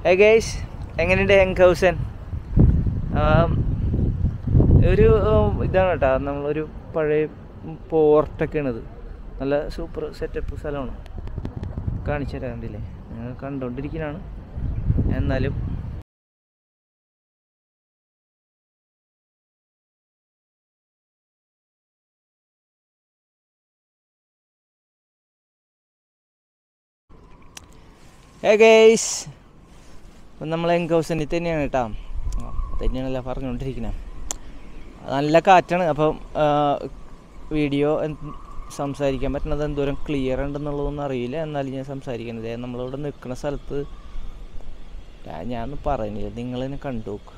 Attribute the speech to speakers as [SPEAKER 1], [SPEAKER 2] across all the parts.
[SPEAKER 1] ഹേ guys എങ്ങനെയുണ്ട് ഹെങ് ഹൗസൻ ഒരു ഉം, ഇതാണ് കേട്ടോ നമ്മളൊരു പഴയ പോർട്ടൊക്കെയാണിത് നല്ല സൂപ്പർ സെറ്റപ്പ് സ്ഥലമാണ് കാണിച്ചു തരാം കണ്ടില്ലേ നിങ്ങൾ കണ്ടുകൊണ്ടിരിക്കുന്നതാണ് എന്നാലും ഹേ ഗൈസ് അപ്പം നമ്മൾ എങ്ക് ഹൗസിൻ്റെ തന്നെയാണ് കേട്ടോ ആ, തന്നെയാണല്ലോ പറഞ്ഞുകൊണ്ടിരിക്കുന്നത് നല്ല കാറ്റാണ് അപ്പം ആ, വീഡിയോ എന്ത് സംസാരിക്കാൻ പറ്റുന്നത് എന്തോരം ക്ലിയർ ഉണ്ടെന്നുള്ളതൊന്നും അറിയില്ല എന്നാലും ഞാൻ സംസാരിക്കുന്നത് നമ്മളിവിടെ നിൽക്കുന്ന സ്ഥലത്ത് ഞാൻ ഞാനൊന്നും പറയുന്നില്ല നിങ്ങളെന്നെ കണ്ടു നോക്ക്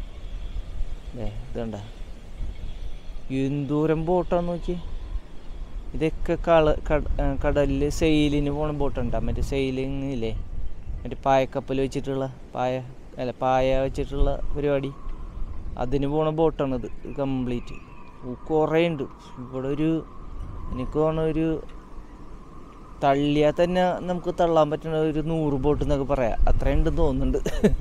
[SPEAKER 1] ഏ ഇത് കണ്ട എന്തോരം ബോട്ടാന്ന് നോക്കി ഇതൊക്കെ കള കടലിൽ സെയിലിന് പോണ ബോട്ടുണ്ടാ മറ്റേ സെയിലിങ് ഇല്ലേ മറ്റേ പായക്കപ്പൽ വെച്ചിട്ടുള്ള പായ അല്ല പായ വെച്ചിട്ടുള്ള പരിപാടി അതിന് പോണ ബോട്ടാണിത് കംപ്ലീറ്റ് കുറേ ഉണ്ട് ഇവിടെ ഒരു എനിക്ക് തോന്നുന്ന ഒരു തള്ളിയാൽ തന്നെ നമുക്ക് തള്ളാൻ പറ്റുന്ന ഒരു നൂറ് ബോട്ട് എന്നൊക്കെ പറയാം അത്രയും ഉണ്ടെന്ന് തോന്നുന്നുണ്ട്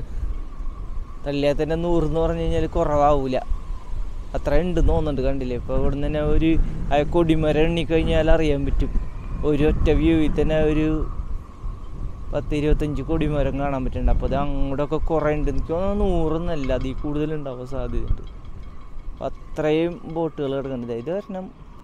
[SPEAKER 1] തള്ളിയാൽ തന്നെ നൂറ് എന്ന് പറഞ്ഞു കഴിഞ്ഞാൽ കുറവാവൂല അത്ര ഉണ്ടെന്ന് തോന്നുന്നുണ്ട് കണ്ടില്ലേ ഇപ്പോൾ ഇവിടെ നിന്ന് തന്നെ ഒരു ആ കൊടിമരം എണ്ണിക്കഴിഞ്ഞാൽ അറിയാൻ പറ്റും ഒരു ഒറ്റ വ്യൂവിൽ തന്നെ ഒരു പത്ത് ഇരുപത്തഞ്ച് കൊടിമരം കാണാൻ പറ്റുന്നുണ്ട് അപ്പോൾ അത് അങ്ങോട്ടൊക്കെ കുറേ ഉണ്ട് എനിക്ക് തോന്നുന്നു നൂറൊന്നല്ല അതിൽ കൂടുതൽ ഉണ്ടാവാൻ സാധ്യതയുണ്ട് അപ്പം അത്രയും ബോട്ടുകൾ കിടക്കുന്നുണ്ട് ഇത് കാരണം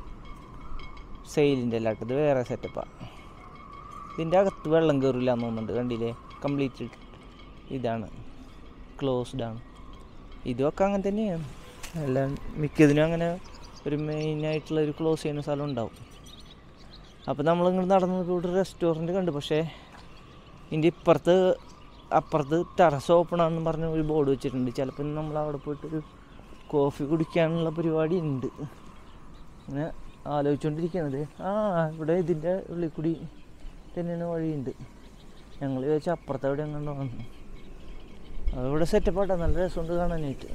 [SPEAKER 1] സെയിലിൻ്റെ അല്ലാട്ട് ഇത് വേറെ സെറ്റപ്പാണ് ഇതിൻ്റെ അകത്ത് വെള്ളം കയറില്ല എന്ന് തോന്നുന്നുണ്ട് കണ്ടില്ലേ കംപ്ലീറ്റ് ഇതാണ് ക്ലോസ്ഡ് ആണ് ഇതൊക്കെ അങ്ങനെ തന്നെയാണ് എല്ലാം മിക്കതിനും അങ്ങനെ ഒരു മെയിനായിട്ടുള്ള ഒരു ക്ലോസ് ചെയ്യുന്ന സ്ഥലം ഉണ്ടാവും അപ്പോൾ നമ്മളിങ്ങനെ നടന്നപ്പോൾ ഇവിടെ റെസ്റ്റോറൻറ്റ് കണ്ടു പക്ഷേ ഇതിൻ്റെ ഇപ്പുറത്ത് അപ്പുറത്ത് ടെറസ് ഓപ്പൺ ആണെന്ന് പറഞ്ഞ ഒരു ബോർഡ് വെച്ചിട്ടുണ്ട് ചിലപ്പോൾ നമ്മൾ അവിടെ പോയിട്ടൊരു കോഫി കുടിക്കാനുള്ള പരിപാടി ഉണ്ട് അങ്ങനെ ആലോചിച്ചുകൊണ്ടിരിക്കുന്നത് ആ ഇവിടെ ഇതിൻ്റെ ഉള്ളിൽ കൂടി തന്നെയാണ് വഴിയുണ്ട് ഞങ്ങൾ ചോദിച്ചാൽ അപ്പുറത്ത് എവിടെ എങ്ങാണ്ട് വന്നു അതിവിടെ സെറ്റപ്പാട്ടാ നല്ല രസമുണ്ട് കാണാനായിട്ട്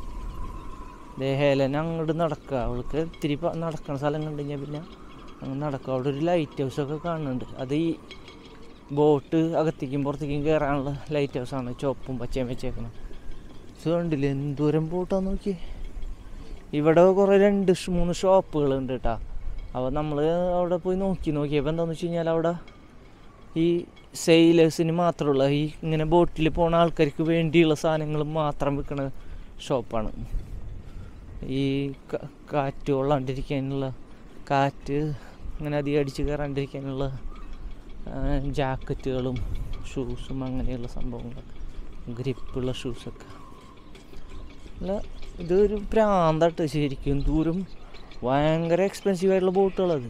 [SPEAKER 1] ദേ ഹേലൻ അങ്ങോട്ട് നടക്കുക അവൾക്ക് ഇത്തിരി പ- നടക്കണ സ്ഥലം കണ്ടു കഴിഞ്ഞാൽ പിന്നെ അങ്ങ് നടക്കുക അവിടെ ഒരു ലൈറ്റ് ഹൗസ് ഒക്കെ കാണുന്നുണ്ട് അത് ഈ ബോട്ട് അകത്തേക്കും പുറത്തേക്കും കയറാനുള്ള ലൈറ്റ് ഹൗസാണ് ചുവപ്പും പച്ചയും വെച്ചേക്കണം ഇത് കണ്ടില്ലേ എന്തോരം ബോട്ടാന്ന് നോക്കി ഇവിടെ കുറേ രണ്ട് ഷ് മൂന്ന് ഷോപ്പുകളുണ്ട് കേട്ടോ അപ്പോൾ നമ്മൾ അവിടെ പോയി നോക്കി നോക്കിയപ്പോൾ എന്താണെന്ന് വെച്ച് കഴിഞ്ഞാൽ അവിടെ ഈ സെയിലേഴ്സിന് മാത്രമുള്ള ഈ ഇങ്ങനെ ബോട്ടിൽ പോണ ആൾക്കാർക്ക് വേണ്ടിയുള്ള സാധനങ്ങൾ മാത്രം വിൽക്കുന്ന ഷോപ്പാണ് ഈ ക- കാറ്റ് കൊള്ളാണ്ടിരിക്കാനുള്ള കാറ്റ് അങ്ങനെ അധികം അടിച്ച് കയറാണ്ടിരിക്കാനുള്ള ആ, ജാക്കറ്റുകളും ഷൂസും അങ്ങനെയുള്ള സംഭവങ്ങളൊക്കെ ഗ്രിപ്പുള്ള ഷൂസൊക്കെ അല്ല ഇതൊരു പ്രാന്തായിട്ട് ശരിക്കും ദൂരം ഭയങ്കര എക്സ്പെൻസീവ് ആയിട്ടുള്ള ബോട്ടുകളത്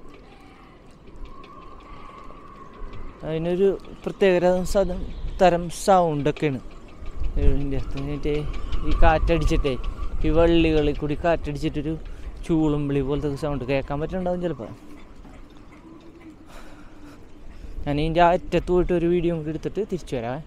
[SPEAKER 1] അതിനൊരു പ്രത്യേക സദം തരം സൗണ്ടൊക്കെയാണ് ഇതിൻ്റെ അകത്ത് മറ്റേ ഈ കാറ്റടിച്ചിട്ടേ ഈ വള്ളികളിൽ കൂടി കാറ്റടിച്ചിട്ടൊരു ചൂളും വിളി പോലത്തെ സൗണ്ട് കേൾക്കാൻ പറ്റുന്നുണ്ടാവും ചിലപ്പോൾ ഞാൻ ഇതിൻ്റെ ആ അറ്റത്ത് പോയിട്ട് ഒരു വീഡിയോ കൂടി എടുത്തിട്ട് തിരിച്ചു വരാം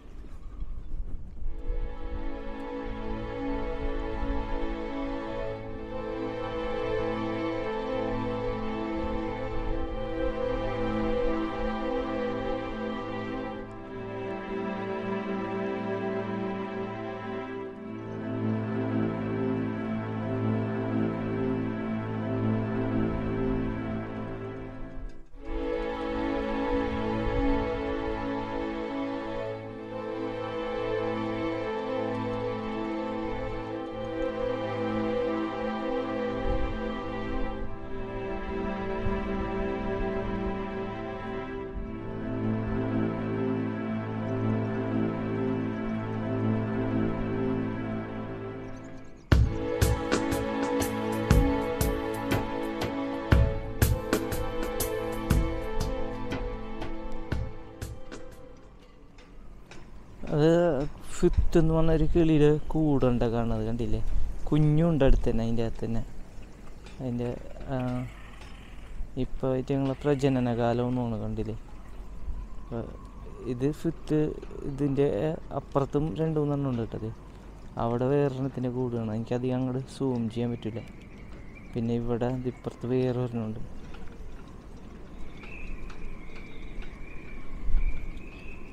[SPEAKER 1] അത് ഫിത്ത് എന്ന് പറഞ്ഞ ഒരു കിളിയുടെ കൂടുണ്ട് കാണുന്നത് കണ്ടില്ലേ കുഞ്ഞുണ്ട് അടുത്ത് തന്നെ അതിൻ്റെ അകത്ത് തന്നെ അതിൻ്റെ ഇപ്പോൾ ഞങ്ങളെ പ്രജനന കാലം എന്നാണ് കണ്ടില്ലേ അപ്പൊ ഇത് ഫിത്ത് ഇതിൻ്റെ അപ്പുറത്തും രണ്ട് മൂന്നെണ്ണം ഉണ്ട് കേട്ടത് അവിടെ വേറൊരെണ്ണത്തിൻ്റെ കൂടുകയാണ് എനിക്കധികം അങ്ങോട്ട് സൂം ചെയ്യാൻ പറ്റില്ല പിന്നെ ഇവിടെ ഇത് ഇപ്പുറത്ത് വേറെ ഒരെണ്ണമുണ്ട്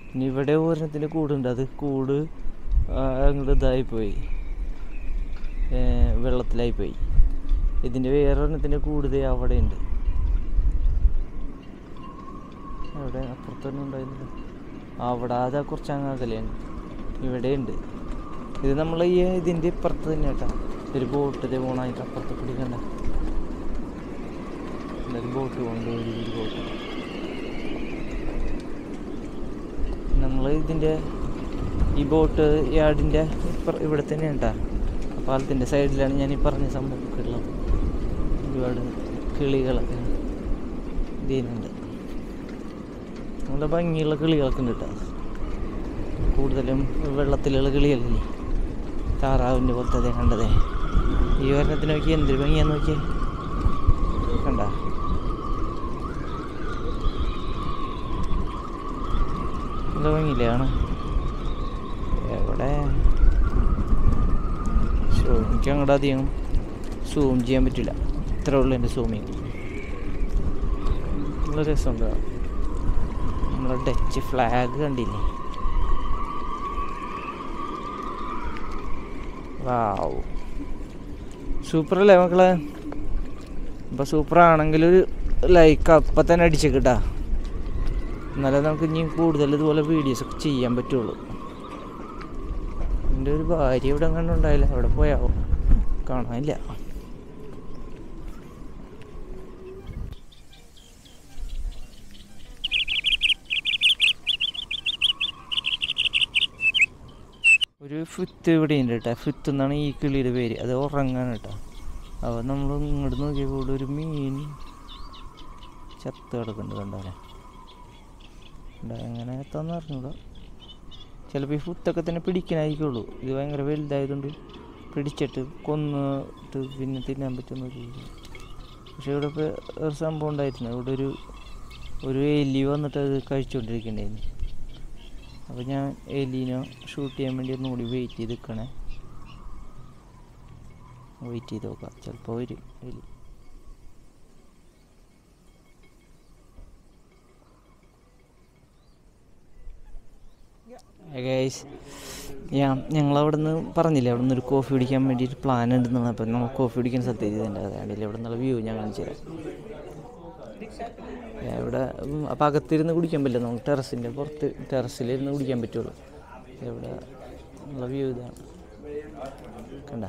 [SPEAKER 1] ഇനി ഇവിടെ ഒരെണ്ണത്തിൻ്റെ കൂടുണ്ട് അത് കൂട് ആ, അങ്ങോട്ട് ഇതായിപ്പോയി ഏ, വെള്ളത്തിലായിപ്പോയി ഇതിൻ്റെ വേറെ ഒരെണ്ണത്തിൻ്റെ കൂടുതൽ അവിടെ ഉണ്ട് അവിടെ അപ്പുറത്തൊന്നും ഉണ്ടായിരുന്നില്ല അവിടെ അതാ കുറച്ച് അങ്ങ് അകലെയാണ് ഇവിടെ ഉണ്ട് ഇത് നമ്മൾ ഈ ഇതിൻ്റെ ഇപ്പുറത്ത് തന്നെ കേട്ടോ ഒരു ബോട്ടിൽ പോണ അതിൻ്റെ അപ്പുറത്ത് പിടിക്കണ്ട ഒരു ബോട്ട് കൊണ്ട് ഒരു ഒരു ബോട്ട് നമ്മൾ ഇതിൻ്റെ ഈ ബോട്ട് യാർഡിൻ്റെ ഇപ്പുറ ഇവിടെ തന്നെയാണ് കേട്ടോ ആ പാലത്തിൻ്റെ സൈഡിലാണ് ഞാൻ ഈ പറഞ്ഞ സംഭവമൊക്കെ ഉള്ളത് ഒരുപാട് കിളികളൊക്കെ ഇതിനുണ്ട് നല്ല ഭംഗിയുള്ള കിളികളൊക്കെ ഉണ്ട് കേട്ടോ കൂടുതലും വെള്ളത്തിലുള്ള കിളികളല്ലേ താറാവിൻ്റെ പോലത്തെ അതേ കണ്ടതേ ഈ ഒരെണ്ണത്തിന് നോക്കി എന്തൊരു ഭംഗിയാന്ന് നോക്കിയേ കണ്ട നല്ല ഭംഗിയില്ലേ ആണ് എവിടെ ഷോ എനിക്ക് അങ്ങോട്ട് അധികം സൂം ചെയ്യാൻ പറ്റില്ല ഇത്ര ഉള്ളു എൻ്റെ സൂമിങ് നല്ല രസമുണ്ട് നമ്മളെ ഡച്ച് ഫ്ലാഗ് കണ്ടില്ലേ വാവ് സൂപ്പർ അല്ലേ മക്കളെ അപ്പോൾ സൂപ്പർ ആണെങ്കിൽ ഒരു ലൈക്ക് അപ്പം തന്നെ അടിച്ചേക്കിട്ടാ എന്നാലേ നമുക്ക് ഇനി കൂടുതൽ ഇതുപോലെ വീഡിയോസ് ഒക്കെ ചെയ്യാൻ പറ്റുള്ളൂ എൻ്റെ ഒരു ഭാര്യ ഇവിടെ കണ്ടുണ്ടായില്ല അവിടെ പോയാവോ കാണാനില്ല ഒരു ഫുത്ത് ഇവിടെ ഉണ്ട് കേട്ടോ ഫുത്ത് എന്നാണ് ഈ കിളിയുടെ പേര് അത് ഉറങ്ങാൻ കേട്ടോ അപ്പോൾ നമ്മൾ ഇങ്ങോട്ട് നോക്കിയപ്പോൾ ഇവിടെ ഒരു മീൻ ചത്ത് കിടക്കുന്നുണ്ട് കണ്ടാലേ എന്താ എങ്ങനെ എത്താന്ന് അറിഞ്ഞൂടാ ചിലപ്പോൾ ഈ ഫുത്തൊക്കെ തന്നെ പിടിക്കാനായിരിക്കുള്ളൂ ഇത് ഭയങ്കര വലുതായതുകൊണ്ട് പിടിച്ചിട്ട് കൊന്നിട്ട് പിന്നെ തിന്നാൻ പറ്റുന്ന പക്ഷേ ഇവിടെ ഇപ്പോൾ ഒരു സംഭവം ഉണ്ടായിരുന്നു ഇവിടെ ഒരു ഒരു എലി വന്നിട്ട് അത് കഴിച്ചുകൊണ്ടിരിക്കണ്ടായിരുന്നു അപ്പോൾ ഞാൻ എലീനെ ഷൂട്ട് ചെയ്യാൻ വേണ്ടി ഒന്നും കൂടി വെയിറ്റ് ചെയ്ത് നിൽക്കണേ വെയിറ്റ് ചെയ്ത് നോക്കാം ചിലപ്പോൾ വരും എലി ഗൈസ് ഞാൻ ഞങ്ങൾ അവിടെ നിന്ന് പറഞ്ഞില്ലേ അവിടെ നിന്ന് ഒരു കോഫി കുടിക്കാൻ വേണ്ടിയിട്ട് പ്ലാൻ ഉണ്ടെന്നാണ് അപ്പം നമ്മൾ കോഫി കുടിക്കാൻ സ്ഥലത്ത് ചെയ്തിട്ടുണ്ട് അതുകൊണ്ടില്ല ഇവിടെ നിന്നുള്ള വ്യൂ ഞാൻ കാണിച്ചു തരാം ഇവിടെ ഉം, അപ്പം അകത്തിരുന്ന് കുടിക്കാൻ പറ്റില്ല നമുക്ക് ടെറസിൻ്റെ പുറത്ത് ടെറസിലിരുന്ന് കുടിക്കാൻ പറ്റുള്ളൂ ഇവിടെ ഉള്ള വ്യൂ ഇതാണ് കണ്ട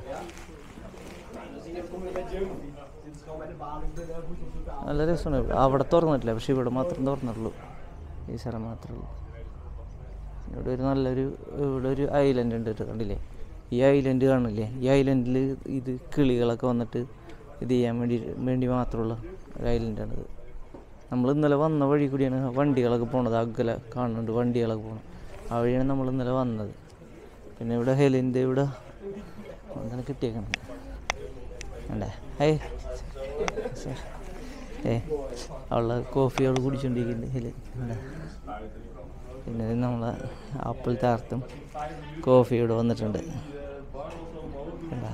[SPEAKER 1] നല്ല രസമാണ് ഇവിടെ. അവിടെ തുറന്നിട്ടില്ല പക്ഷെ ഇവിടെ മാത്രം തുറന്നിട്ടുള്ളൂ ഈ സ്ഥലം മാത്രമേ ഉള്ളൂ ഇവിടെ ഒരു നല്ലൊരു ഇവിടെ ഒരു ഐലൻഡ് ഉണ്ട് കേട്ടോ കണ്ടില്ലേ ഈ ഐലൻഡ് കാണില്ലേ ഈ ഐലൻഡിൽ ഇത് കിളികളൊക്കെ വന്നിട്ട് ഇത് ചെയ്യാൻ വേണ്ടി വേണ്ടി മാത്രമുള്ള ഒരു ഐലൻഡാണിത് നമ്മൾ ഇന്നലെ വന്ന വഴി കൂടിയാണ് വണ്ടികളൊക്കെ പോണത് അകലെ കാണുന്നുണ്ട് വണ്ടികളൊക്കെ പോകണം ആ വഴിയാണ് നമ്മൾ ഇന്നലെ വന്നത് പിന്നെ ഇവിടെ ഹെലിൻ്റെ ഇവിടെ എന്താണ് കിട്ടിയേക്കണം അല്ലേ ഹേ ഏ അവളെ കോഫി അവൾ കുടിച്ചോണ്ടിരിക്കുന്നുണ്ട് ഹെലിൻ എന്താ പിന്നെ നമ്മളെ ആപ്പിൾ താർത്തും കോഫി ഇവിടെ വന്നിട്ടുണ്ട് കണ്ടാ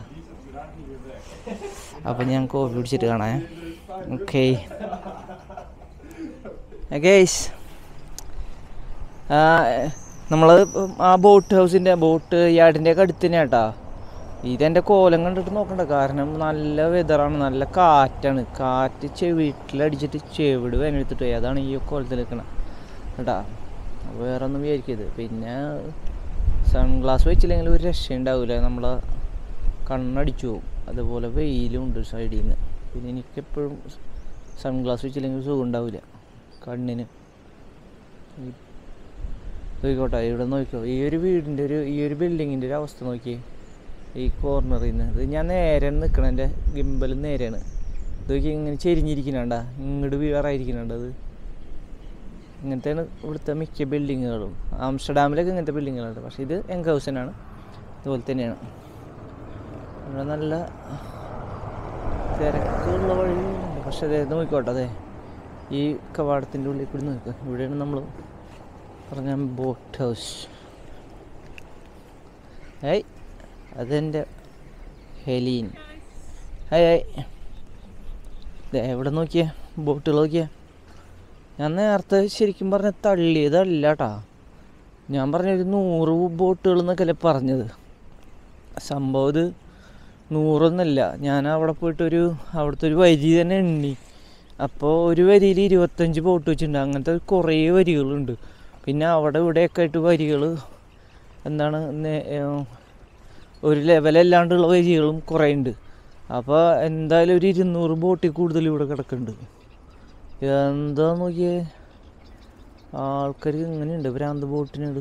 [SPEAKER 1] അപ്പം ഞാൻ കോഫി കുടിച്ചിട്ട് കാണാം ഓക്കേ ഗേസ് നമ്മൾ ആ ബോട്ട് ഹൗസിൻ്റെ ബോട്ട് യാർഡിൻ്റെ ഒക്കെ അടുത്ത് തന്നെ കേട്ടാ ഇതെൻ്റെ കോലം കണ്ടിട്ട് നോക്കണ്ട കാരണം നല്ല വെതറാണ് നല്ല കാറ്റാണ് കാറ്റ് ചെവിട്ടിലടിച്ചിട്ട് ചെവിട് വേനെടുത്തിട്ട് പോയി അതാണ് ഈ കോലത്തിൽ നിൽക്കണത് കേട്ടാ വേറെ ഒന്നും വിചാരിക്കരുത് പിന്നെ സൺഗ്ലാസ് വെച്ചില്ലെങ്കിൽ ഒരു രക്ഷ ഉണ്ടാവില്ല നമ്മളെ കണ്ണടിച്ചു പോകും അതുപോലെ വെയിലും ഉണ്ട് സൈഡിൽ നിന്ന് പിന്നെ എനിക്കെപ്പോഴും സൺഗ്ലാസ് വെച്ചില്ലെങ്കിൽ സുഖം ഉണ്ടാവില്ല കണ്ണിന് ഈ നോക്കിക്കോട്ടെ ഇവിടെ നോക്കിക്കോ ഈ ഒരു വീടിൻ്റെ ഒരു ഈ ഒരു ബിൽഡിങ്ങിൻ്റെ ഒരു അവസ്ഥ നോക്കിയേ ഈ കോർണറിൽ നിന്ന് ഇത് ഞാൻ നേരെ നിൽക്കണം എൻ്റെ ഗിമ്പൽ നേരെയാണ് ഇത് നോക്കി ഇങ്ങനെ ചെരിഞ്ഞിരിക്കുന്നുണ്ടാ ഇങ്ങോട്ട് വീറായിരിക്കുന്നുണ്ട് അത് ഇങ്ങനത്തെയാണ് ഇവിടുത്തെ മിക്ക ബിൽഡിങ്ങുകളും ആംസ്റ്റർഡാമിലൊക്കെ ഇങ്ങനത്തെ ബിൽഡിങ്ങുകളുണ്ട് പക്ഷേ ഇത് എങ്ക് ഹൗസിനാണ് ഇതുപോലെ തന്നെയാണ് ഇവിടെ നല്ല തിരക്കുള്ള വഴിയുണ്ട് പക്ഷേ അതെ നോക്കിക്കോട്ടെ അതെ ഈ കവാടത്തിൻ്റെ ഉള്ളിൽ കൂടി നോക്കുക ഇവിടെയാണ് നമ്മൾ പറഞ്ഞ ബോട്ട് ഹൗസ് ഏയ് അതെൻ്റെ ഹെലീൻ ഏയ് ഏയ് ദേ എവിടെ നോക്കിയേ ബോട്ടുകൾ നോക്കിയേ ഞാൻ നേരത്തെ ശരിക്കും പറഞ്ഞ തള്ളിയതല്ല കേട്ടാ ഞാൻ പറഞ്ഞ ഒരു നൂറ് ബോട്ടുകൾ എന്നൊക്കെയല്ലേ പറഞ്ഞത് സംഭവം ഇത് നൂറൊന്നല്ല ഞാൻ അവിടെ പോയിട്ടൊരു അവിടുത്തെ ഒരു വരി തന്നെ എണ്ണി അപ്പോൾ ഒരു വരിയിൽ ഇരുപത്തഞ്ച് ബോട്ട് വെച്ചിട്ടുണ്ട് അങ്ങനത്തെ കുറേ വരികളുണ്ട് പിന്നെ അവിടെ ഇവിടെയൊക്കെ ആയിട്ട് വരികൾ എന്താണ് നേ- ഏർ ഒരു ലെവലല്ലാണ്ടുള്ള വരികളും കുറേ ഉണ്ട് അപ്പോൾ എന്തായാലും ഒരു ഇരുന്നൂറ് ബോട്ടിൽ കൂടുതൽ ഇവിടെ കിടക്കുന്നുണ്ട് എന്താ നോക്കിയേ ആൾക്കാർ ഇങ്ങനെയുണ്ട് ഭ്രാന്ത് ബോട്ടിനുണ്ട്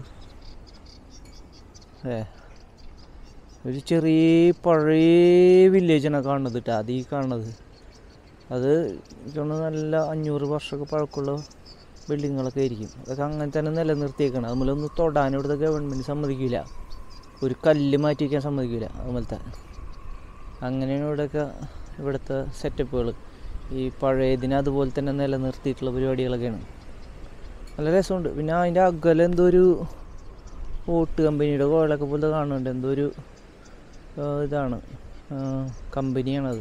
[SPEAKER 1] ഏ ഒരു ചെറിയ പഴയ വില്ലേജാണ് കാണുന്നത് കേട്ടോ അത് ഈ കാണുന്നത് അത് ഇതൊന്ന് നല്ല അഞ്ഞൂറ് വർഷമൊക്കെ പഴക്കമുള്ള ബിൽഡിങ്ങുകളൊക്കെ ആയിരിക്കും അതൊക്കെ അങ്ങനെ തന്നെ നിലനിർത്തിയേക്കണം അതുമൂലൊന്നും തൊടാൻ ഇവിടുത്തെ ഗവൺമെൻറ് സമ്മതിക്കില്ല ഒരു കല്ല് മാറ്റി വയ്ക്കാൻ സമ്മതിക്കില്ല അതുപോലത്തെ അങ്ങനെയാണ് ഇവിടെയൊക്കെ ഇവിടുത്തെ സെറ്റപ്പുകൾ ഈ പഴയതിനെ അതുപോലെ തന്നെ നിലനിർത്തിയിട്ടുള്ള പരിപാടികളൊക്കെയാണ് നല്ല രസമുണ്ട് പിന്നെ അതിൻ്റെ അകലെ എന്തോ ഒരു ഓട്ട് കമ്പനിയുടെ കോളൊക്കെ പോലെ കാണുന്നുണ്ട് എന്തോ ഒരു ആ, ഇതാണ് ആ, കമ്പനിയാണത്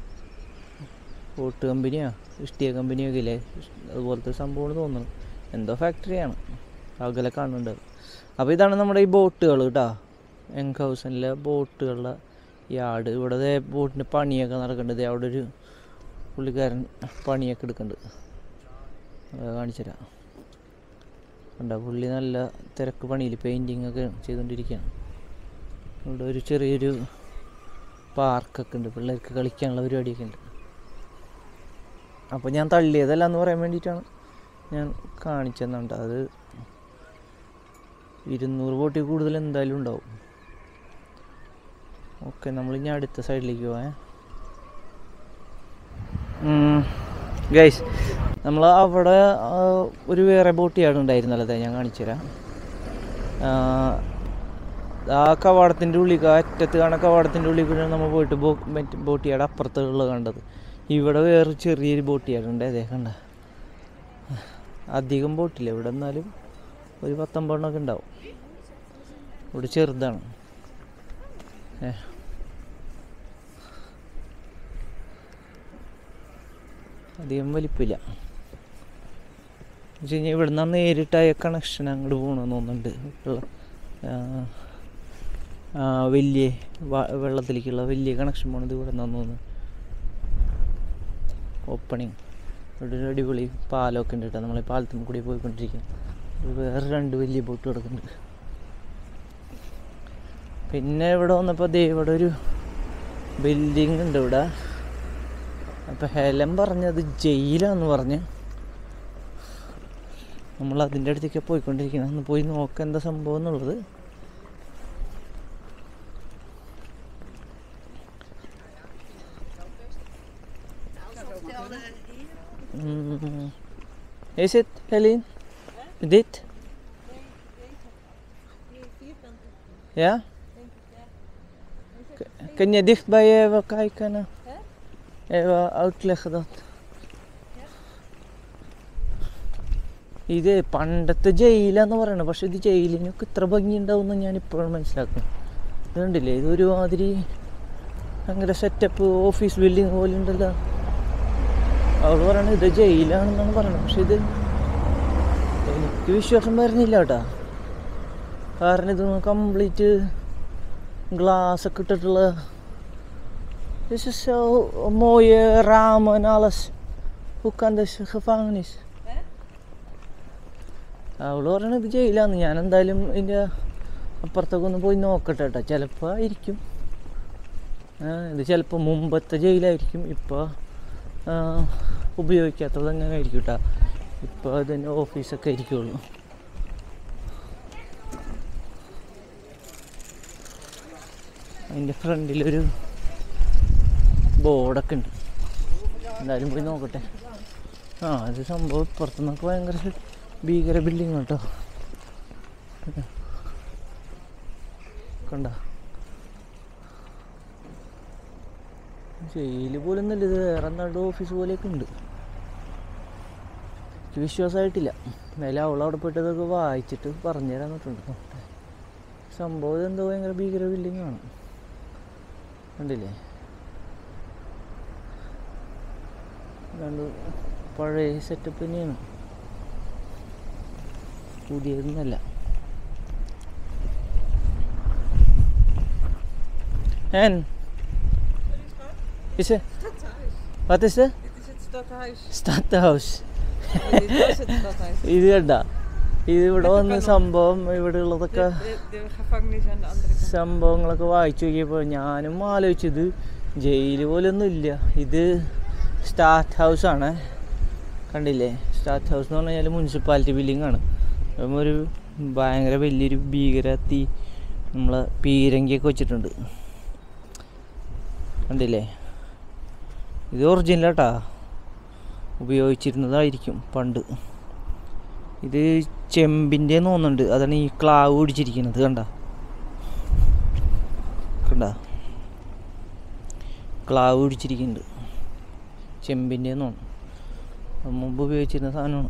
[SPEAKER 1] ഓട്ട് കമ്പനിയാ ഇഷ്ടിക കമ്പനിയൊക്കെ ഇല്ലേ ഇഷ്- അതുപോലത്തെ സംഭവമാണ് തോന്നുന്നു എന്തോ ഫാക്ടറിയാണ് അകലെ കാണുന്നുണ്ട് അപ്പോൾ ഇതാണ് നമ്മുടെ ഈ ബോട്ടുകൾ കേട്ടോ യങ് ഹൗസിലെ ബോട്ടുകളുടെ യാർഡ് ഇവിടെ ദേ ബോട്ടിന് പണിയൊക്കെ നടക്കുന്നുണ്ട് ദേ അവിടെ ഒരു പുള്ളിക്കാരൻ പണിയൊക്കെ എടുക്കുന്നുണ്ട് അത് കാണിച്ചു തരാം കണ്ട പുള്ളി നല്ല തിരക്ക് പണിയിൽ പെയിൻറ്റിങ് ഒക്കെ ചെയ്തുകൊണ്ടിരിക്കുകയാണ് ഇവിടെ ഒരു ചെറിയൊരു പാർക്കൊക്കെ ഉണ്ട് പിള്ളേർക്ക് കളിക്കാനുള്ള പരിപാടിയൊക്കെ ഉണ്ട് അപ്പോൾ ഞാൻ തള്ളിയതല്ല എന്ന് പറയാൻ വേണ്ടിയിട്ടാണ് ഞാൻ കാണിച്ചെന്നുണ്ട് അത് ഇരുന്നൂറ് കോട്ടി കൂടുതൽ എന്തായാലും ഉണ്ടാവും ഓക്കെ നമ്മൾ ഇനി അടുത്ത സൈഡിലേക്ക് പോവാ ഗൈസ് നമ്മൾ അവിടെ ആ, ഒരു വേറെ ബോട്ട് യാർഡ് ഉണ്ടായിരുന്നല്ലോ അതെ ഞാൻ കാണിച്ചു തരാം ആ, ആ കവാടത്തിൻ്റെ ഉള്ളിൽ ആ അറ്റത്ത് കാണാൻ കവാടത്തിൻ്റെ ഉള്ളിൽ കൂടെ നമ്മൾ പോയിട്ട് ബോ മറ്റേ ബോട്ട് യാർഡ് അപ്പുറത്തുള്ള കണ്ടത് ഇവിടെ വേറെ ചെറിയൊരു ബോട്ട് യാർഡ് ഉണ്ട് അതേ കണ്ട അധികം ബോട്ടില്ല ഇവിടെ എന്നാലും ഒരു പത്തൊമ്പതെണ്ണമൊക്കെ ഉണ്ടാവും ഇവിടെ ചെറുതാണ് ഏ അധികം വലിപ്പില്ല വെച്ച് കഴിഞ്ഞാൽ ഇവിടെ നിന്ന് നേരിട്ടായ കണക്ഷൻ അങ്ങോട്ട് പോകണമെന്ന് തോന്നുന്നുണ്ട് ഉള്ള ആ, ആ, വലിയ വ- വെള്ളത്തിലേക്കുള്ള വലിയ കണക്ഷൻ പോണത് ഇവിടെ നിന്നാന്ന് തോന്നുന്നു ഓപ്പണിങ് ഇവിടെ ഒരു അടിപൊളി പാലമൊക്കെ ഉണ്ട് കേട്ടോ നമ്മൾ ഈ പാലത്തിൽ കൂടി പോയിക്കൊണ്ടിരിക്കുക ഇവിടെ വേറെ രണ്ട് വലിയ ബോട്ട് കിടക്കുന്നുണ്ട് പിന്നെ ഇവിടെ വന്നപ്പോൾ ദേ ഇവിടെ ഒരു ബിൽഡിംഗ് ഉണ്ട് ഇവിടെ അപ്പോൾ ഹെലൻ പറഞ്ഞത് ജയിലാന്ന് പറഞ്ഞ് നമ്മൾ അതിൻ്റെ അടുത്തേക്ക് പോയിക്കൊണ്ടിരിക്കണം ഒന്ന് പോയി നോക്കാം എന്താ സംഭവം എന്നുള്ളത് Mm. Is it, Helene? Dit? Ja? K- Kun je dichtbij even kijken? eh? Even uitleggen dat. ഇത് പണ്ടത്തെ ജയിലാന്ന് പറയണത് പക്ഷെ ഇത് ജയിലിനൊക്കെ ഇത്ര ഭംഗി ഉണ്ടാവും ഞാൻ ഇപ്പോഴും മനസ്സിലാക്കും ഇത് കണ്ടില്ലേ ഇതൊരു മാതിരി ഭയങ്കര സെറ്റപ്പ് ഓഫീസ് ബിൽഡിംഗ് പോലെ ഉണ്ടല്ലോ അവള് പറയണത് ഇത് ജയിലാണെന്നാണ് പറയണത് പക്ഷെ ഇത് എനിക്ക് വിശ്വാസം വരുന്നില്ല കേട്ടാ കാരണം ഇത് കംപ്ലീറ്റ് ഗ്ലാസ് ഒക്കെ ഇട്ടിട്ടുള്ള Dit is zo mooie ramen en alles. Hoe kan dus gevangenis? അവള് പറയണത് ഇത് ജയിലാന്ന് ഞാൻ എന്തായാലും ഇതിൻ്റെ അപ്പുറത്തൊക്കെ ഒന്ന് പോയി നോക്കട്ടെ കേട്ടോ ചിലപ്പോൾ ആയിരിക്കും ആ, ഇത് ചിലപ്പോൾ മുമ്പത്തെ ജയിലായിരിക്കും ഇപ്പോൾ ഉപയോഗിക്കാത്തത് അങ്ങനെ ആയിരിക്കും കേട്ടോ ഇപ്പോൾ അതിൻ്റെ ഓഫീസൊക്കെ ആയിരിക്കുള്ളൂ അതിൻ്റെ ഫ്രണ്ടിലൊരു ബോർഡൊക്കെ ഉണ്ട് എന്തായാലും പോയി നോക്കട്ടെ ആ ഇത് സംഭവം പുറത്തുനിന്നൊക്കെ ഭയങ്കര ഭീകര ബിൽഡിങ് കേട്ടോ കണ്ട ജയില് പോലും ഒന്നുമില്ല ഇത് വേറെ എന്താണ്ട് ഓഫീസ് പോലെയൊക്കെ ഉണ്ട് എനിക്ക് വിശ്വാസമായിട്ടില്ല എന്നാലും അവൾ അവിടെ പോയിട്ട് ഇതൊക്കെ വായിച്ചിട്ട് പറഞ്ഞു തരാൻ പറ്റുന്നുണ്ട് സംഭവം ഇതെന്തോ ഭയങ്കര ഭീകര ബിൽഡിംഗ് ആണ് കണ്ടില്ലേ രണ്ട് പഴയ സെറ്റപ്പ് തന്നെയാണ് പുതിയതൊന്നല്ല En? Is het? Wat is het?
[SPEAKER 2] Dit is het stadhuis.
[SPEAKER 1] Stadhuis.
[SPEAKER 2] dit was het stadhuis.
[SPEAKER 1] ഇത് കണ്ട ഇത് ഇവിടെ
[SPEAKER 2] ഇതൊക്കെ
[SPEAKER 1] വന്ന്
[SPEAKER 2] കാണാം.
[SPEAKER 1] സംഭവം ഇവിടെ
[SPEAKER 2] De,
[SPEAKER 1] ഉള്ളതൊക്കെ
[SPEAKER 2] de, de gevangenis aan de andere kant.
[SPEAKER 1] സംഭവങ്ങളൊക്കെ വായിച്ചു നോക്കിയപ്പോൾ ഞാനും ആലോചിച്ചത് ജയിൽ പോലൊന്നും ഇല്ല ഇത് സ്റ്റാർട്ട് ഹൗസ് ആണ് കണ്ടില്ലേ സ്റ്റാർട്ട് ഹൗസ് എന്ന് പറഞ്ഞു കഴിഞ്ഞാൽ മുനിസിപ്പാലിറ്റി ബിൽഡിംഗ് ആണ് അപ്പം ഒരു ഭയങ്കര വലിയൊരു ഭീകര തീ നമ്മൾ പീരങ്കിയൊക്കെ വെച്ചിട്ടുണ്ട് കണ്ടില്ലേ ഇത് ഒറിജിനലാട്ടാ ഉപയോഗിച്ചിരുന്നതായിരിക്കും പണ്ട് ഇത് ചെമ്പിൻ്റെ തോന്നുന്നുണ്ട് അതാണ് ഈ ക്ലാവ് പിടിച്ചിരിക്കുന്നത് കണ്ട കണ്ട ക്ലാവ് പിടിച്ചിരിക്കുന്നുണ്ട് ചെമ്പിൻ്റെ തോന്നുന്നു അത് മുമ്പ് ഉപയോഗിച്ചിരുന്ന സാധനമാണ്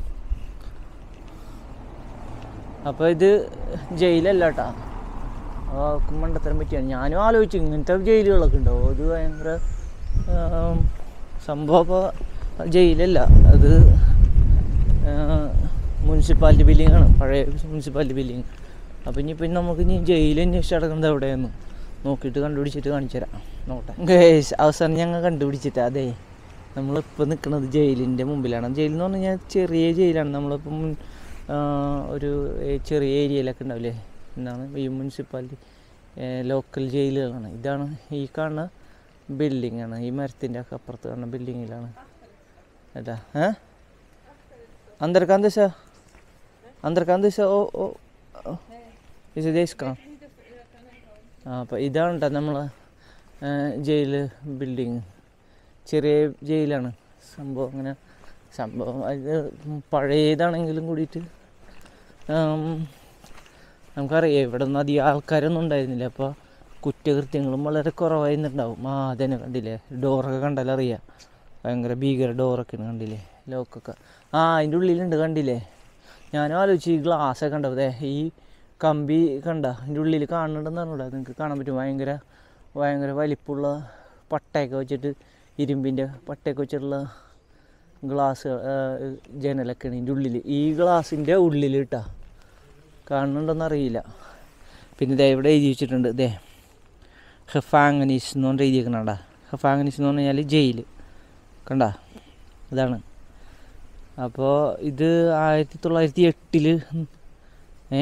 [SPEAKER 1] അപ്പോൾ ഇത് ജയിലല്ല കേട്ടാ മണ്ടത്തരം പറ്റിയാണ് ഞാനും ആലോചിച്ചു ഇങ്ങനത്തെ ജയിലുകളൊക്കെ ഉണ്ടോ അത് ഭയങ്കര ആം, സംഭവം ഇപ്പോൾ ജയിലല്ല അത് മുനിസിപ്പാലിറ്റി ബില്ലിംഗ് ആണ് പഴയ മുനിസിപ്പാലിറ്റി ബില്ലിംഗ് അപ്പോൾ ഇനി പിന്നെ നമുക്ക് ഇനി ജയിൽ അന്വേഷിച്ച് കിടക്കുന്നത് എവിടെയെന്ന് നോക്കിയിട്ട് കണ്ടുപിടിച്ചിട്ട് കാണിച്ചു തരാം നോട്ടെ ഗേസ് അവസാനം ഞങ്ങൾ കണ്ടുപിടിച്ചിട്ട് അതെ നമ്മളിപ്പോൾ നിൽക്കുന്നത് ജയിലിൻ്റെ മുമ്പിലാണ് ജയിൽ എന്ന് പറഞ്ഞു കഴിഞ്ഞാൽ ചെറിയ ജയിലാണ് നമ്മളിപ്പം മുൻ- ആ, ഒരു ഏ, ചെറിയ ഏരിയയിലൊക്കെ ഉണ്ടാവില്ലേ എന്താണ് ഈ മുനിസിപ്പാലിറ്റി ലോക്കൽ ജയിലുകളാണ് ഇതാണ് ഈ കാണുന്ന ബിൽഡിംഗ് ആണ് ഈ മരത്തിൻ്റെ ഒക്കെ അപ്പുറത്ത് കാണുന്ന ബിൽഡിങ്ങിലാണ് ഏട്ടാ ഏ अंदर कहाँ दिशा अंदर कहाँ दिशा ഓ ഓ ഇത് ദേശക്കാം ആ അപ്പോൾ ഇതാണ് കേട്ടോ നമ്മളെ ജയിൽ ബിൽഡിങ് ചെറിയ ജയിലാണ് സംഭവം അങ്ങനെ സംഭവം അത് പഴയതാണെങ്കിലും കൂടിയിട്ട് ആം, നമുക്കറിയാം ഇവിടെ ഒന്നും അധികം ആൾക്കാരൊന്നും ഉണ്ടായിരുന്നില്ല അപ്പോൾ കുറ്റകൃത്യങ്ങളും വളരെ കുറവായിരുന്നുണ്ടാവും ആ അതന്നെ കണ്ടില്ലേ ഡോറൊക്കെ കണ്ടാൽ അറിയാം ഭയങ്കര ഭീകര ഡോറൊക്കെയാണ് കണ്ടില്ലേ ലോക്കൊക്കെ ആ അതിൻ്റെ ഉള്ളിലുണ്ട് കണ്ടില്ലേ ഞാനും ആലോചിച്ചു ഈ ഗ്ലാസ്സൊക്കെ കണ്ടോ അതെ ഈ കമ്പി കണ്ട അതിൻ്റെ ഉള്ളിൽ കാണുന്നുണ്ടെന്ന് പറഞ്ഞൂടാ നിങ്ങൾക്ക് കാണാൻ പറ്റും ഭയങ്കര ഭയങ്കര വലിപ്പമുള്ള പട്ടയൊക്കെ വെച്ചിട്ട് ഇരുമ്പിൻ്റെ പട്ടയൊക്കെ വെച്ചിട്ടുള്ള ഗ്ലാസ് ജനലൊക്കെയാണ് ഇതിൻ്റെ ഉള്ളിൽ ഈ ഗ്ലാസിൻ്റെ ഉള്ളിൽ ഇട്ടാ കാണുന്നുണ്ടോന്ന് അറിയില്ല പിന്നെ ഇതേ ഇവിടെ എഴുതി വെച്ചിട്ടുണ്ട് ഇതേ ഹെഫാങ്ങനീസ് എന്ന് പറഞ്ഞിട്ട് എഴുതിയേക്കണണ്ട ഹെഫാങ്ങനീസ് എന്ന് പറഞ്ഞു കഴിഞ്ഞാൽ ജയിൽ കണ്ട ഇതാണ് അപ്പോൾ ഇത് ആയിരത്തി തൊള്ളായിരത്തി എട്ടിൽ ഏ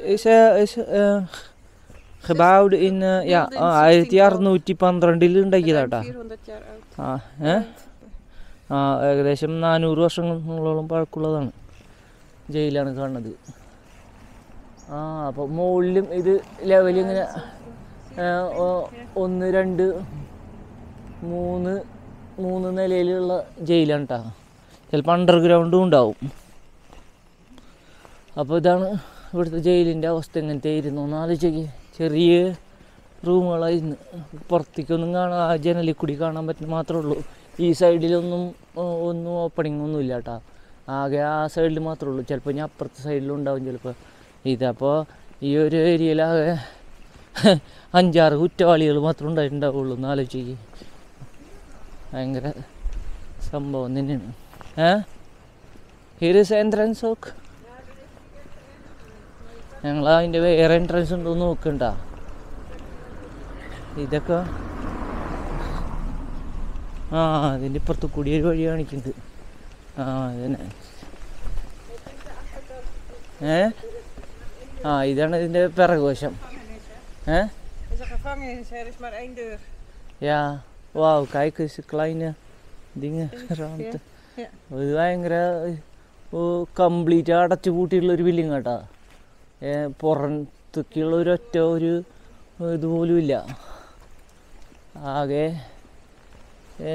[SPEAKER 1] ഹെബാവുഡ് ഇൻ യാ ആ, ആയിരത്തി അറുന്നൂറ്റി പന്ത്രണ്ടിൽ ഉണ്ടാക്കിയതാട്ടാ
[SPEAKER 2] 400 jaar oud.
[SPEAKER 1] ആ ഏ ആ ഏകദേശം നാനൂറ് വർഷങ്ങളോളം പഴക്കമുള്ളതാണ് ജയിലാണ് കാണുന്നത് ആ അപ്പോൾ മുകളിലും ഇത് ലെവൽ ഇങ്ങനെ ഏ, ഒ- ഒന്ന് രണ്ട് മൂന്ന് മൂന്ന് നിലയിലുള്ള ജയിലാണ് കേട്ടോ ചിലപ്പോൾ അണ്ടർഗ്രൗണ്ടും ഉണ്ടാവും അപ്പോൾ ഇതാണ് ഇവിടുത്തെ ജയിലിൻ്റെ അവസ്ഥ എങ്ങനത്തെ ആയിരുന്നു ഒന്ന് ആലോചിക്ക് ചെറിയ റൂമുകളായിരുന്നു പുറത്തേക്കൊന്നും കാണാൻ ആ ജനലിൽ കൂടി കാണാൻ പറ്റുന്ന മാത്രമേ ഉള്ളൂ ഈ സൈഡിലൊന്നും ആ, ഒന്നും ഓപ്പണിംഗ് ഒന്നും ഇല്ല കേട്ടോ ആകെ ആ സൈഡിൽ മാത്രമേ ഉള്ളൂ ചിലപ്പോൾ ഞാൻ അപ്പുറത്തെ സൈഡിലും ഉണ്ടാവും ചിലപ്പോൾ ഇതപ്പോൾ ഈ ഒരു ഏരിയയിലാകെ അഞ്ചാറ് കുറ്റവാളികൾ മാത്രമേ ഉണ്ടായിട്ടുണ്ടാവുള്ളൂ എന്ന് ആലോചിക്ക് ഭയങ്കര സംഭവം തന്നെയാണ് ഏ ഹിയർ ഇസ് എൻട്രൻസ് ഓക്ക് ഞങ്ങൾ അതിൻ്റെ വേറെ എൻട്രൻസ് ഉണ്ടോ എന്ന് നോക്കണ്ട ഇതൊക്കെ ആ അതിൻ്റെ ഇപ്പുറത്ത് കൂടി ഒരു വഴി കാണിക്കുന്നുണ്ട് ആ അതന്നെ ഏ ആ ഇതാണ് ഇതിൻ്റെ പിറകുവശം ഏ
[SPEAKER 2] Het is een gevangenis, er is maar één deur.
[SPEAKER 1] Ja, wauw, kijk eens, kleine dingen, ruimte.
[SPEAKER 2] Ja.
[SPEAKER 1] ഇത് ഭയങ്കര കംപ്ലീറ്റ് അടച്ചു പൂട്ടിയിട്ടുള്ള ഒരു ബില്ലിങ് കേട്ടാ ഏ, പുറത്തേക്കുള്ള ഒരു ഒറ്റ ഒരു ഇതുപോലും ഇല്ല ആകെ ഏ,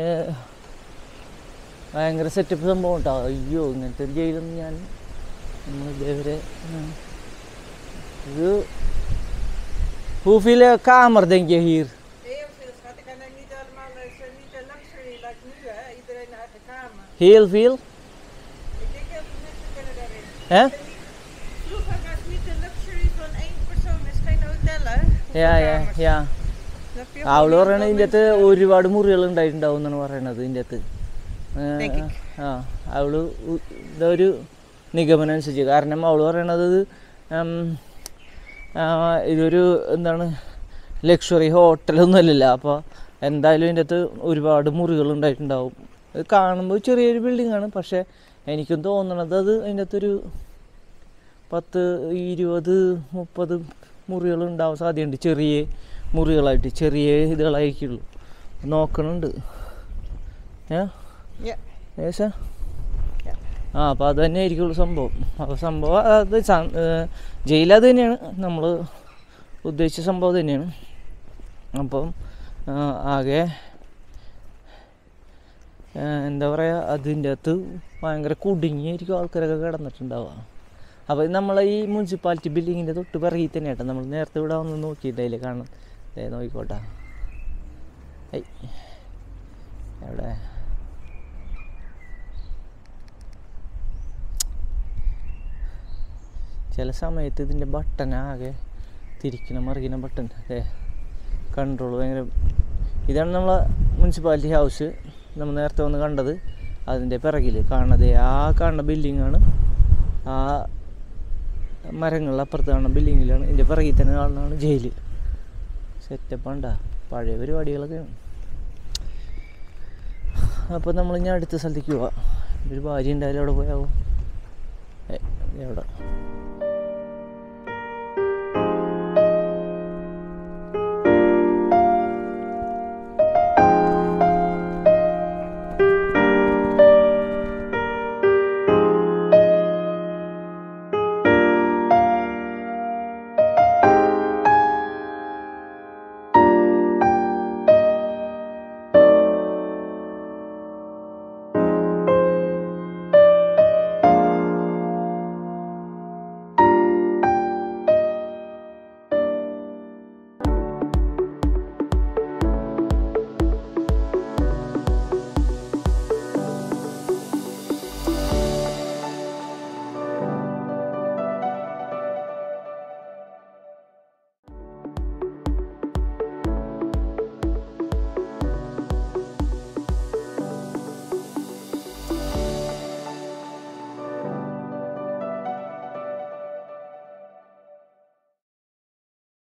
[SPEAKER 1] ഭയങ്കര സെറ്റപ്പ് സംഭവം കേട്ടോ അയ്യോ ഇങ്ങനത്തെ ഒരു ജയിലൊന്നും ഞാൻ നമ്മൾ ഇതേവരെ ഉം, ഇത് hoeveel eh, kamer denk je hier?
[SPEAKER 2] Heel veel, schat. Ik kan er niet allemaal, het is niet de luxury like nu, hè. Iedereen naar de kamer.
[SPEAKER 1] Heel veel?
[SPEAKER 2] Ik denk heel veel mensen kunnen daarin.
[SPEAKER 1] Hè?
[SPEAKER 2] Vroeger was niet de luxury van één persoon, het is geen hotel, hè.
[SPEAKER 1] Yeah yeah
[SPEAKER 2] Kamers.
[SPEAKER 1] Yeah
[SPEAKER 2] Snap je?
[SPEAKER 1] അവള്
[SPEAKER 2] Gewoon
[SPEAKER 1] പറയണത്
[SPEAKER 2] heel
[SPEAKER 1] ഇതിൻ്റെ
[SPEAKER 2] veel
[SPEAKER 1] അകത്ത് ഒരുപാട് മുറികൾ ഉണ്ടായിട്ടുണ്ടാവും എന്നാണ് പറയണത് ഇതിൻ്റെ അകത്ത് ഏ,
[SPEAKER 2] Denk ik.
[SPEAKER 1] ആ അവള് ഉ- ഇതൊരു നിഗമനം അനുസരിച്ച് കാരണം അവള് പറയണത് ഇത്, ഉം, ആ, ഇതൊരു എന്താണ് ലക്ഷറി ഹോട്ടലൊന്നുമല്ലല്ലോ അപ്പോൾ എന്തായാലും ഇതിൻ്റെ അകത്ത് ഒരുപാട് മുറികൾ ഉണ്ടായിട്ടുണ്ടാവും ഇത് കാണുമ്പോൾ ചെറിയൊരു ബിൽഡിംഗ് ആണ് പക്ഷേ എനിക്കും തോന്നണത് അത് അതിൻ്റെ അകത്തൊരു പത്ത് ഇരുപത് മുപ്പത് മുറികൾ ഉണ്ടാവാൻ സാധ്യതയുണ്ട് ചെറിയ മുറികളായിട്ട് ചെറിയ ഇതുകളായിരിക്കുള്ളൂ നോക്കണുണ്ട് ഏ
[SPEAKER 2] Yeah.
[SPEAKER 1] ഏസാ
[SPEAKER 2] Yeah.
[SPEAKER 1] ആ അപ്പോൾ അത് തന്നെ ആയിരിക്കുള്ളൂ സംഭവം അപ്പോൾ സംഭവം അത് ജയിൽ അത് തന്നെയാണ് നമ്മൾ ഉദ്ദേശിച്ച സംഭവം തന്നെയാണ് അപ്പം ആ, ആകെ ആ, എന്താ പറയുക അതിൻ്റെ അകത്ത് ഭയങ്കര കുടുങ്ങിയായിരിക്കും ആൾക്കാരൊക്കെ കിടന്നിട്ടുണ്ടാവുക അപ്പോൾ നമ്മളെ ഈ മുനിസിപ്പാലിറ്റി ബിൽഡിങ്ങിൻ്റെ തൊട്ട് പിറകിൽ തന്നെ കേട്ടോ നമ്മൾ നേരത്തെ ഇവിടെ വന്ന് നോക്കിയിട്ട് അതിൽ കാണാം ദേ നോക്കിക്കോട്ടെ ഐ എവിടെ ചില സമയത്ത് ഇതിൻ്റെ ബട്ടൺ ആകെ തിരിക്കണ മറിക്കണ ബട്ടൺ അതെ കൺട്രോൾ ഭയങ്കര ഇതാണ് നമ്മളെ മുനിസിപ്പാലിറ്റി ഹൗസ് നമ്മൾ നേരത്തെ വന്ന് കണ്ടത് അതിൻ്റെ പിറകിൽ കാണുന്നത് ആ കാണുന്ന ബിൽഡിങ്ങാണ് ആ മരങ്ങളുടെ അപ്പുറത്ത് കാണുന്ന ബിൽഡിങ്ങിലാണ് ഇതിൻ്റെ പിറകിൽ തന്നെ കാണുന്നതാണ് ജയിൽ സെറ്റപ്പ് ഉണ്ടാ പഴയ പരിപാടികളൊക്കെയാണ് അപ്പോൾ നമ്മൾ ഇനി അടുത്ത സ്ഥലത്തേക്ക് പോവാം ഒരു ഭാര്യ ഉണ്ടായാലും അവിടെ പോയാവോ ഏ എവിടെ